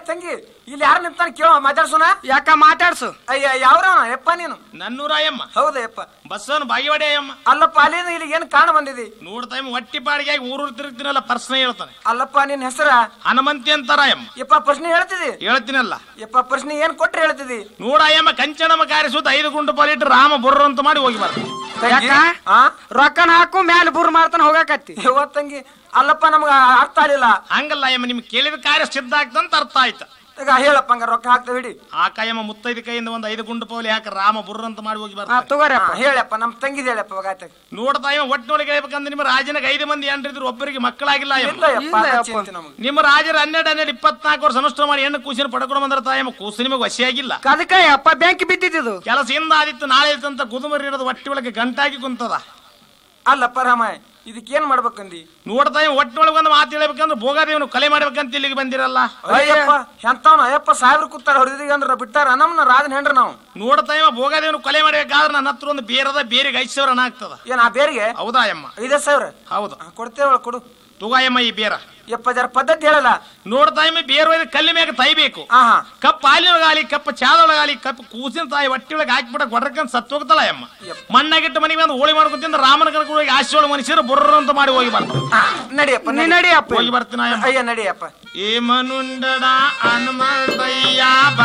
ತಂಗಿ ಇಲ್ಲಿ ಯಾರು ನಿಂತಾನ ಕೇಳೋ ಮಾತಾಡ್ಸೋಣ ಯಾಕ ಮಾತಾಡ್ಸು ಅಯ್ಯ ಯಾವ್ರವನ ಯಪ್ಪ ನೀನು ನನ್ನೂರಾಯಮ್ಮ ಹೌದಾ ಯಪ್ಪ ಬಸ್ಸವನು ಬಾಗಿವಾಡಿ ಅಯ್ಯಮ್ಮ ಅಲ್ಲಪ್ಪ ಅಲ್ಲಿಂದ ಇಲ್ಲಿಗೆ ಏನು ಕಾಣ ಬಂದಿದಿ ನೋಡ್ತಾ ಇಮ್ಮ ಹೊಟ್ಟಿ ಬಾಡಿಗೆ ಊರೂರು ತಿರುಗ್ತೀನಲ್ಲ ಪ್ರಶ್ನೆ ಹೇಳ್ತಾನೆ ಅಲ್ಲಪ್ಪ ನಿನ್ ಹೆಸರ ಹನುಮಂತಿ ಅಂತಾರಾಯಮ್ಮ ಯಪ್ಪ ಪ್ರಶ್ನೆ ಹೇಳ್ತಿದಿ ಹೇಳ್ತೀನಲ್ಲ ಯಪ್ಪ ಪ್ರಶ್ನೆ ಏನ್ ಕೊಟ್ರೆ ಹೇಳ್ತಿದಿ ನೋಡಾಯಮ್ಮ ಕಂಚನಮ್ಮ ಕಾರಿಸುತ್ತ ಐದು ಗುಂಡು ಪಾಲಿಟ್ಟು ರಾಮ ಬುರ್ರ ಅಂತ ಮಾಡಿ ಹೋಗಿ ಬರ್ತಾನೆ ತಂಗಿ? ಯಾಕ? ಆ ರೊಕ್ಕನ ಹಾಕು ಮ್ಯಾಲ ಬುರ್ ಮಾಡ್ತಾನ ಹೋಗಾಕತ್ತಿ ಯವ್ವ ತಂಗಿ ಅಲ್ಲಪ್ಪ ನಮ್ಗ ಅರ್ಥ ಆಗ್ಲಿಲ್ಲ ಹಂಗಲ್ಲ ಅಯ್ಯಮ್ಮ ನಿಮ್ಗೆ ಕೇಳಿದ ಕಾರ್ಯ ಸಿದ್ಧ ಆಗ್ತಂತ ಅರ್ಥ ಆಯ್ತು ಈಗ ಹೇಳಪ್ಪ ಹಂಗ ರೊಕ್ಕ ಹಾಕ್ತೇವೆ ಹಿಡಿ ಆ ಕಾಯಮ್ಮ ಮುತ್ತೈದು ಕೈಯಿಂದ ಒಂದು ಐದು ಗುಂಡು ಪೌಲಿ ಯಾಕೆ ರಾಮ ಬುರ್ರ ಅಂತ ಮಾಡಿ ಹೋಗಿ ಹಾ ಬರ್ತಾನೆ ತಗೋರಪ್ಪ ಹಾ, ಹೇಳಪ್ಪ ನಮ್ ತಂಗಿದ್ ಹೇಳಪ್ಪ ಇವಾಗ ಆಯ್ತು ನೋಡ್ತಾ ಇವ ಒಟ್ಟಿನೊಳಗೆ ಹೇಳ್ಬೇಕಂದ್ರೆ ನಿಮ್ಮ ರಾಜನಿಗೆ ಐದು ಮಂದಿ ಏನ್ರಿದ್ರು ಒಬ್ಬರಿಗೆ ಮಕ್ಕಳಾಗಿಲ್ಲ ಇಲ್ಲ ಅಯ್ಯಮ್ಮ ಯಪ್ಪ ಇಲ್ಲ ಅದ ಯಪ್ಪ. ಚಿಂತೆ ನಮ್ಗೆ ನಿಮ್ಮ ರಾಜರ ಹನ್ನೆರಡು ಹನ್ನೆರಡು ಇಪ್ಪತ್ನಾಲ್ಕು ವರ್ಷ ಅನುಷ್ಠಾನ ಮಾಡಿ ಹೆಣ್ಣು ಕೂಸಿನ ಪಡ್ಕೊಂಡು ಬಂದ್ರ ತಾಯಮ್ಮ ಕೂಸು ನಿಮಗೆ ವಶಿಯಾಗಿಲ್ಲ ಅದಕ್ಕ ಅಪ್ಪ ಬೆಂಕಿ ಬಿದ್ದಿದ್ದು ಕೆಲಸ ಹಿಂದ ಆದಿತ್ತು ನಾಳೆ ಇತ್ತು ಅಂತ ಗುದುಮರಿ ಇರೋದು ಹೊಟ್ಟಿ ಒಳಗೆ ಗಂಟಾಗಿ ಕುಂತದ ಅಲ್ಲಪ್ಪ ರಾಮ ಇದಕ್ಕೇನ್ ಮಾಡ್ಬೇಕಂದಿ ನೋಡ್ತಾ ಇವ ಒಟ್ಟಿನೊಳಗೆ ಒಂದು ಮಾತು ಹೇಳ್ಬೇಕಂದ್ರೆ ಭೋಗಾದೇವನು ಕಲೆ ಮಾಡ್ಬೇಕಂತ ಇಲ್ಲಿಗೆ ಬಂದಿರಲ್ಲ ಅಯ್ಯಪ್ಪ ಎಂತವನ ಅಯ್ಯಪ್ಪ ಸಾವಿರ ಕೂತಾರ ಹೊಡೆದಿಗೆ ಅಂದ್ರೆ ಬಿಟ್ಟಾರ ನಮ್ನ ರಾಜನ್ ಹೆಂಡ್ರ ನಾವು ನೋಡ್ತಾ ಇವ ಭೋಗಾದೇವನು ಕಲೆ ಮಾಡ್ಬೇಕಾದ್ರೆ ನನ್ನ ಹತ್ರ ಒಂದು ಬೇರದ ಬೇರೆಗೆ ಐದು ಸಾವಿರ ಹಣ ಆಗ್ತದ ಏನ್ ಆ ಬೇರಿಗೆ ಹೌದಾ ಅಮ್ಮ ಐದೇ ಸಾವಿರ ಹೌದು ಹಾ, ಕೊಡ್ತೇವಳ ಕೊಡು ತುಗಾಯಮ್ಮ ಈ ಬೇರ ಯಪ್ಪ ಜರ ಪದ್ಧತಿ ಹೇಳಲ್ಲ ನೋಡ್ತಾ ಇಮ್ಮ ಬೇರೆ ಒಯ್ದು ಕಲ್ಲಿ ಮ್ಯಾಗ ತೈಬೇಕು ಹಾ ಹಾ ಕಪ್ ಹಾಲಿನೊಳಗಾಲಿ ಕಪ್ ಚಾದೊಳಗಾಲಿ ಕಪ್ ಕೂಸಿನ ತಾಯಿ ಹೊಟ್ಟಿ ಒಳಗೆ ಹಾಕಿಬಿಟ್ಟ ಗೊಡ್ರಕಂತ ಸತ್ತು ಹೋಗ್ತಾಳ ಅಮ್ಮ ಮಣ್ಣಾಗಿಟ್ಟು ಮನೆಗೆ ಬಂದು ಹೋಳಿ ಮಾಡ್ಕೊಂತಿಂದ ರಾಮನ ಕರ್ಕೊಂಡು ಹೋಗಿ ಆಶೆ ಒಳಗೆ ಮನುಷ್ಯರು ಬುರ್ರ ಅಂತ ಮಾಡಿ ಹೋಗಿ ಬರ್ತಾರೆ ಹಾ, ನಡಿಯಪ್ಪ ನೀ ನಡಿ. ನಡಿಯಪ್ಪ ಹೋಗಿ ಬರ್ತೀನಿ ಅಯ್ಯಮ್ಮ ಅಯ್ಯ ನಡಿಯಪ್ಪ ಏಮನುಂಡಡ ಹನುಮಂತಯ್ಯ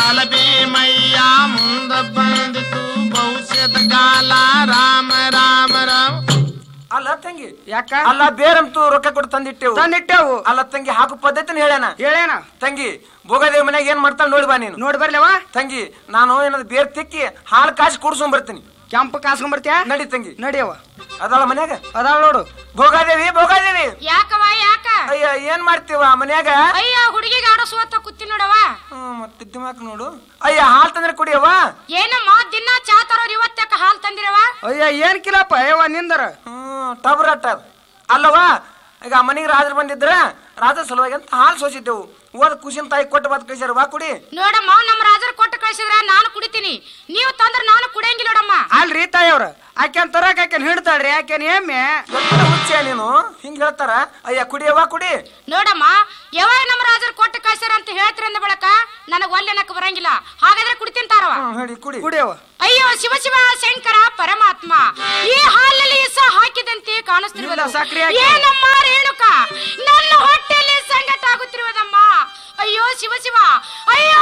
ಬಾಲಭೀಮಯ್ಯ ಮುಂದ ಬಂದಿತು ಭವಿಷ್ಯದ ಕಾಲ ರಾಮ ರಾಮ ರಾಮ ಅಲ್ಲ ತಂಗಿ ಯಾಕ ಅಲ್ಲ ಬೇರಂತೂ ರೊಕ್ಕ ಕೊಟ್ಟು ತಂದಿಟ್ಟೆವು ತಂದಿಟ್ಟೆವು ಅಲ್ಲ ತಂಗಿ ಹಾಕು ಪದ್ಧತಿನ ಹೇಳೇನ ಹೇಳೇನ ತಂಗಿ ಭೋಗದೇವ್ ಮನ್ಯಾಗ ಏನ್ ಮಾಡ್ತಾಳ ನೋಡಿ ಬಾ ನೀನು ನೋಡಿ ಬರ್ಲವ ತಂಗಿ ನಾನು ಏನದು ಬೇರ್ ತಿಕ್ಕಿ ಹಾಲು ಕಾಸಿ ಕುಡ್ಸ್ಕೊಂಡ್ ಬರ್ತೀನಿ ಕೆಂಪು ಕಾಸ್ಕೊಂಡ್ ಬರ್ತೀಯ ನಡಿ ತಂಗಿ ನಡಿಯವ ಅದಲ್ಲ ಮನ್ಯಾಗ ಅದಾಳ ನೋಡು ಭೋಗಾದೇವಿ ಭೋಗಾದೇವಿ ಯಾಕವ ಯಾಕ ಅಯ್ಯ ಏನ್ ಮಾಡ್ತೀವ ಮನ್ಯಾಗ ಅಯ್ಯ ಹುಡುಗಿಗೆ ಆಡೋ ಸೋತ ಕೂತಿ ನೋಡವ ಹ್ಮ್, ಮತ್ತೆ ದಿಮಾಕ್ ನೋಡು ಅಯ್ಯ ಹಾಲ್ ತಂದ್ರೆ ಕುಡಿಯವ ಏನಮ್ಮ ದಿನ ಚಾ ತರೋರ್ ಇವತ್ತಕ್ಕ ಹಾಲ್ ತಂದಿರವ ಅಯ್ಯ ಏನ್ ಕಿಲಪ್ಪ ಅಯ್ಯವ ನಿಂದರ ಹ್ಮ್ ಟಬ್ರಟ್ಟ ಅದು. ಅಲ್ಲವಾ ಈಗ ಮನೆಗೆ ರಾಜರು ಬಂದಿದ್ರ ರಾಜರ ಸಲುವಾಗಿ ಅಂತ ಹಾಲು ಸೋಸಿದ್ದೆವು ಓದ್ ಖುಷಿನ ತಾಯಿ ಕೊಟ್ಟು ಬಾತ್ ಕಳಿಸ್ಯಾರ ಬಾ ಕುಡಿ ನೋಡಮ್ಮ ನಮ್ಮ ರಾಜರು ಕೊಟ್ಟು ಕಳ್ಸಿದ್ರ ನಾನು ಕುಡಿತೀನಿ ನೀವು ತಂದ್ರ ನಾನು ಕುಡಿಯಂಗಿಲ್ಲ ನೋಡಮ್ಮ ಅಲ್ರಿ ತಾಯವ್ರ ಆಕೆನ್ ತರಕ್ ಆಕೆನ್ ಹಿಡ್ತಾಳ್ರಿ ಆಕೆನ್ ಎಮ್ಮೆ ಎತ್ತರ ಹುಚ್ಚ ನೀನು ಹಿಂಗ್ ಹೇಳ್ತಾರ ಅಯ್ಯ ಕುಡಿಯವಾ ಕುಡಿ ನೋಡಮ್ಮ ಯಾವಾಗ ನಮ್ಮ ರಾಜರು ಕೊಟ್ಟು ಕಳ್ಸ್ಯಾರ ಅಂತ ಹೇಳ್ತೀರ ಅಂದ ಬಳಕ ನನಗ್ ಒಲ್ಲೆನಕ್ ಬರಂಗಿಲ್ಲ ಹಾಗಾದ್ರೆ ಕುಡಿತೀನಿ ತಾರವ ಹ್ಮ್, ಹೇಳಿ ಕುಡಿ ಕುಡಿಯವ ಅಯ್ಯೋ ಶಿವ ಶಿವ ಶಂಕರ ಪರಮಾತ್ಮ ಈ ಹಾಲಲ್ಲಿ ಇಸ ಹಾಕಿದಂತೆ ಕಾಣಿಸ್ತಿರುವುದು ಇಲ್ಲ, ಸಕ್ರೆ ಹಾಕಿ. ಏನಮ್ಮ ರೇಣುಕ ನನ್ನ ಹೊಟ್ಟೆಯಲ್ಲಿ ಸಂಗಟ ಆಗುತ್ತಿರುವುದಮ್ಮ ಅಯ್ಯೋ ಶಿವ ಶಿವ ಅಯ್ಯೋ